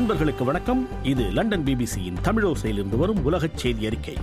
நண்பர்களுக்கு வணக்கம் இது லண்டன் பிபிசியின் தமிழோசையிலிருந்து வரும் உலகச் செய்தி அறிக்கை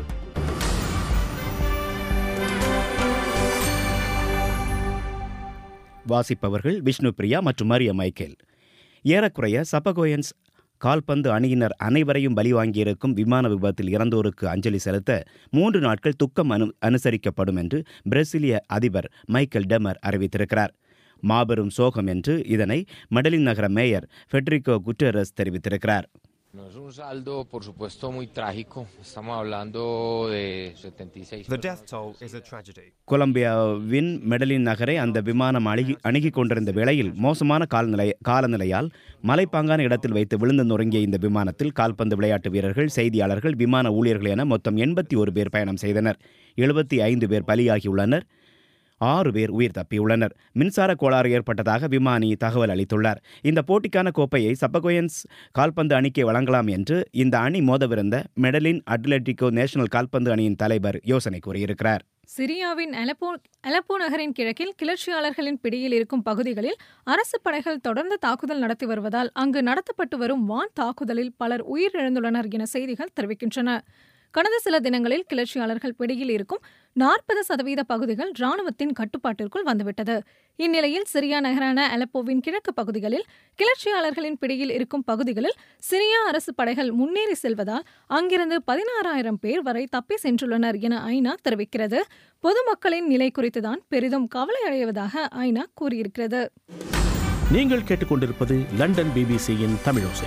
வாசிப்பவர்கள் விஷ்ணு பிரியா மற்றும் மரிய மைக்கேல் ஏறக்குறைய சபகோயன்ஸ் கால்பந்து அணியினர் அனைவரையும் பலி வாங்கியிருக்கும் விமான விபத்தில் இறந்தோருக்கு அஞ்சலி செலுத்த மூன்று நாட்கள் துக்கம் அனு அனுசரிக்கப்படும் என்று பிரேசிலிய அதிபர் மைக்கேல் டெமர் அறிவித்திருக்கிறார் மாபெரும் சோகம் என்று இதனை மெடலின் நகர மேயர் ஃபெட்ரிகோ குட்டரஸ் தெரிவித்திருக்கிறார் No es un saldo, por supuesto, muy trágico. Estamos hablando de 76 The death toll is a tragedy. கொலம்பியாவின் மெடலின் நகரை அந்த விமானம் அணுகி அணுகிக் கொண்டிருந்த வேளையில் மோசமான காலநிலை காலநிலையால் மலைப்பாங்கான இடத்தில் வைத்து விழுந்து நொறுங்கிய இந்த விமானத்தில் கால்பந்து விளையாட்டு வீரர்கள் செய்தியாளர்கள் விமான ஊழியர்கள் என மொத்தம் எண்பத்தி ஒரு பேர் பயணம் செய்தனர் எழுபத்தி ஐந்து பேர் பலியாகியுள்ளனர் ஆறு பேர் உயிர் தப்பியுள்ளனர் மின்சார கோளாறு ஏற்பட்டதாக விமானி தகவல் அளித்துள்ளார் இந்த போட்டிக்கான கோப்பையை சப்பகோயன்ஸ் கால்பந்து அணிக்கு வழங்கலாம் என்று இந்த அணி மோதவிருந்த மெடலின் அட்லெட்டிகோ நேஷனல் கால்பந்து அணியின் தலைவர் யோசனை கூறியிருக்கிறார் சிரியாவின் அலப்போ அலப்போ நகரின் கிழக்கில் கிளர்ச்சியாளர்களின் பிடியில் இருக்கும் பகுதிகளில் அரசு படைகள் தொடர்ந்து தாக்குதல் நடத்தி வருவதால் அங்கு நடத்தப்பட்டு வரும் வான் தாக்குதலில் பலர் உயிரிழந்துள்ளனர் என செய்திகள் தெரிவிக்கின்றன கடந்த சில தினங்களில் கிளர்ச்சியாளர்கள் பிடியில் இருக்கும் நாற்பது சதவீத பகுதிகள் ராணுவத்தின் கட்டுப்பாட்டிற்குள் வந்துவிட்டது இந்நிலையில் சிரியா நகரான அலப்போவின் கிழக்கு பகுதிகளில் கிளர்ச்சியாளர்களின் பிடியில் இருக்கும் பகுதிகளில் சிரியா அரசு படைகள் முன்னேறி செல்வதால் அங்கிருந்து பதினாறாயிரம் பேர் வரை தப்பி சென்றுள்ளனர் என ஐநா தெரிவிக்கிறது பொதுமக்களின் நிலை குறித்துதான் பெரிதும் கவலை அடைவதாக ஐநா கூறியிருக்கிறது நீங்கள் கேட்டுக்கொண்டிருப்பது லண்டன் பிபிசியின் தமிழோசை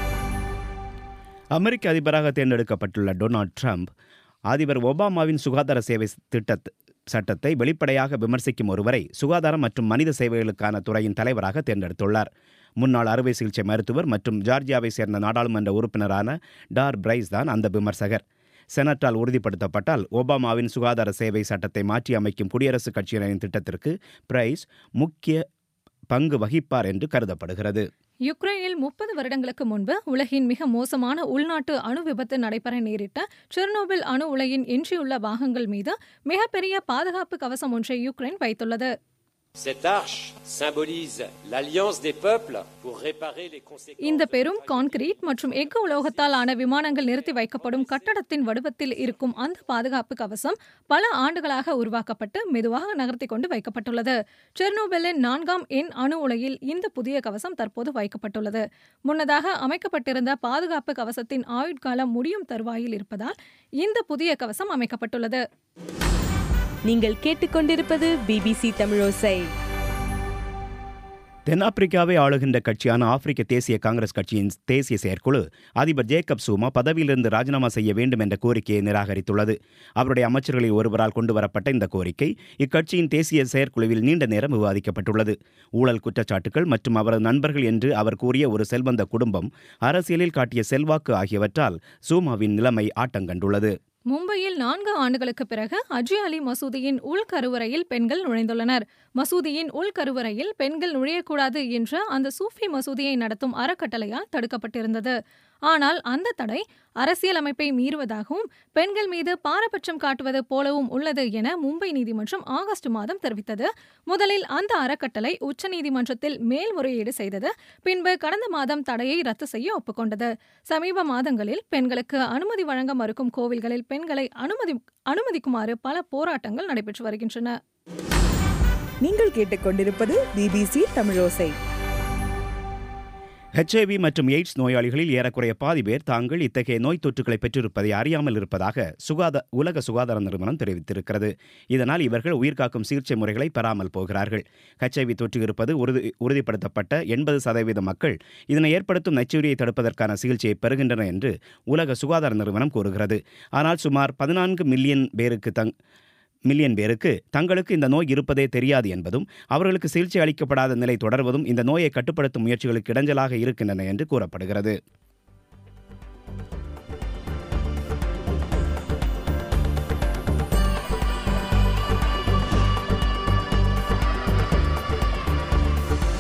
அமெரிக்க அதிபராக தேர்ந்தெடுக்கப்பட்டுள்ள டொனால்ட் ட்ரம்ப் அதிபர் ஒபாமாவின் சுகாதார சேவை திட்ட சட்டத்தை வெளிப்படையாக விமர்சிக்கும் ஒருவரை சுகாதாரம் மற்றும் மனித சேவைகளுக்கான துறையின் தலைவராக தேர்ந்தெடுத்துள்ளார் முன்னாள் அறுவை சிகிச்சை மருத்துவர் மற்றும் ஜார்ஜியாவை சேர்ந்த நாடாளுமன்ற உறுப்பினரான டார் பிரைஸ் தான் அந்த விமர்சகர் செனட்டால் உறுதிப்படுத்தப்பட்டால் ஒபாமாவின் சுகாதார சேவை சட்டத்தை மாற்றி அமைக்கும் குடியரசுக் கட்சியினரின் திட்டத்திற்கு பிரைஸ் முக்கிய பங்கு வகிப்பார் என்று கருதப்படுகிறது யுக்ரைனில் முப்பது வருடங்களுக்கு முன்பு உலகின் மிக மோசமான உள்நாட்டு அணு விபத்து நடைபெற நேரிட்ட செர்னோபில் அணு உலையின் எஞ்சியுள்ள பாகங்கள் மீது மிகப்பெரிய பாதுகாப்பு கவசம் ஒன்றை யுக்ரைன் வைத்துள்ளது Cette arche symbolise l'alliance des peuples pour réparer les conséquences. இந்த பெரும் கான்கிரீட் மற்றும் எஃகு உலோகத்தால் ஆன விமானங்கள் நிறுத்தி வைக்கப்படும் கட்டடத்தின் வடிவத்தில் இருக்கும் அந்த பாதுகாப்பு கவசம் பல ஆண்டுகளாக உருவாக்கப்பட்டு மெதுவாக நகர்த்தி கொண்டு வைக்கப்பட்டுள்ளது செர்னோபெல்லின் நான்காம் எண் அணு உலையில் இந்த புதிய கவசம் தற்போது வைக்கப்பட்டுள்ளது முன்னதாக அமைக்கப்பட்டிருந்த பாதுகாப்பு கவசத்தின் ஆயுட்காலம் முடியும் தருவாயில் இருப்பதால் இந்த புதிய கவசம் அமைக்கப்பட்டுள்ளது நீங்கள் கேட்டுக்கொண்டிருப்பது பிபிசி தமிழோசை தென்னாப்பிரிக்காவை ஆளுகின்ற கட்சியான ஆப்பிரிக்க தேசிய காங்கிரஸ் கட்சியின் தேசிய செயற்குழு அதிபர் ஜேக்கப் சூமா பதவியிலிருந்து ராஜினாமா செய்ய வேண்டும் என்ற கோரிக்கையை நிராகரித்துள்ளது அவருடைய அமைச்சர்களில் ஒருவரால் கொண்டுவரப்பட்ட இந்த கோரிக்கை இக்கட்சியின் தேசிய செயற்குழுவில் நீண்ட நேரம் விவாதிக்கப்பட்டுள்ளது ஊழல் குற்றச்சாட்டுகள் மற்றும் அவரது நண்பர்கள் என்று அவர் கூறிய ஒரு செல்வந்த குடும்பம் அரசியலில் காட்டிய செல்வாக்கு ஆகியவற்றால் சூமாவின் நிலைமை ஆட்டங்கண்டுள்ளது மும்பையில் நான்கு ஆண்டுகளுக்கு பிறகு அஜி அலி மசூதியின் உள்கருவறையில் பெண்கள் நுழைந்துள்ளனர் மசூதியின் உள்கருவறையில் பெண்கள் நுழையக்கூடாது என்ற அந்த சூஃபி மசூதியை நடத்தும் அறக்கட்டளையால் தடுக்கப்பட்டிருந்தது ஆனால் அந்த தடை அரசியலமைப்பை மீறுவதாகவும் பெண்கள் மீது பாரபட்சம் காட்டுவது போலவும் உள்ளது என மும்பை நீதிமன்றம் ஆகஸ்ட் மாதம் தெரிவித்தது முதலில் அந்த அறக்கட்டளை உச்சநீதிமன்றத்தில் மேல்முறையீடு செய்தது பின்பு கடந்த மாதம் தடையை ரத்து செய்ய ஒப்புக்கொண்டது சமீப மாதங்களில் பெண்களுக்கு அனுமதி வழங்க மறுக்கும் கோவில்களில் பெண்களை அனுமதி அனுமதிக்குமாறு பல போராட்டங்கள் நடைபெற்று வருகின்றன நீங்கள் கேட்டுக்கொண்டிருப்பது பிபிசி தமிழோசை ஹெச்ஐவி மற்றும் எய்ட்ஸ் நோயாளிகளில் ஏறக்குறைய பாதி பேர் தாங்கள் இத்தகைய நோய் தொற்றுகளை பெற்றிருப்பதை அறியாமல் இருப்பதாக சுகாதா உலக சுகாதார நிறுவனம் தெரிவித்திருக்கிறது இதனால் இவர்கள் உயிர்காக்கும் சிகிச்சை முறைகளை பெறாமல் போகிறார்கள் ஹெச்ஐவி தொற்று இருப்பது உறுதி உறுதிப்படுத்தப்பட்ட எண்பது சதவீத மக்கள் இதனை ஏற்படுத்தும் நச்சுரியை தடுப்பதற்கான சிகிச்சையை பெறுகின்றனர் என்று உலக சுகாதார நிறுவனம் கூறுகிறது ஆனால் சுமார் பதினான்கு மில்லியன் பேருக்கு தங் மில்லியன் பேருக்கு தங்களுக்கு இந்த நோய் இருப்பதே தெரியாது என்பதும் அவர்களுக்கு சிகிச்சை அளிக்கப்படாத நிலை தொடர்வதும் இந்த நோயை கட்டுப்படுத்தும் முயற்சிகளுக்கு இடைஞ்சலாக இருக்கின்றன என்று கூறப்படுகிறது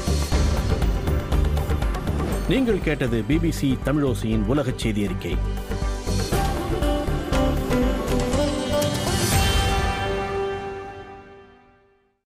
நீங்கள் கேட்டது பிபிசி தமிழோசையின் உலகச் செய்தி அறிக்கை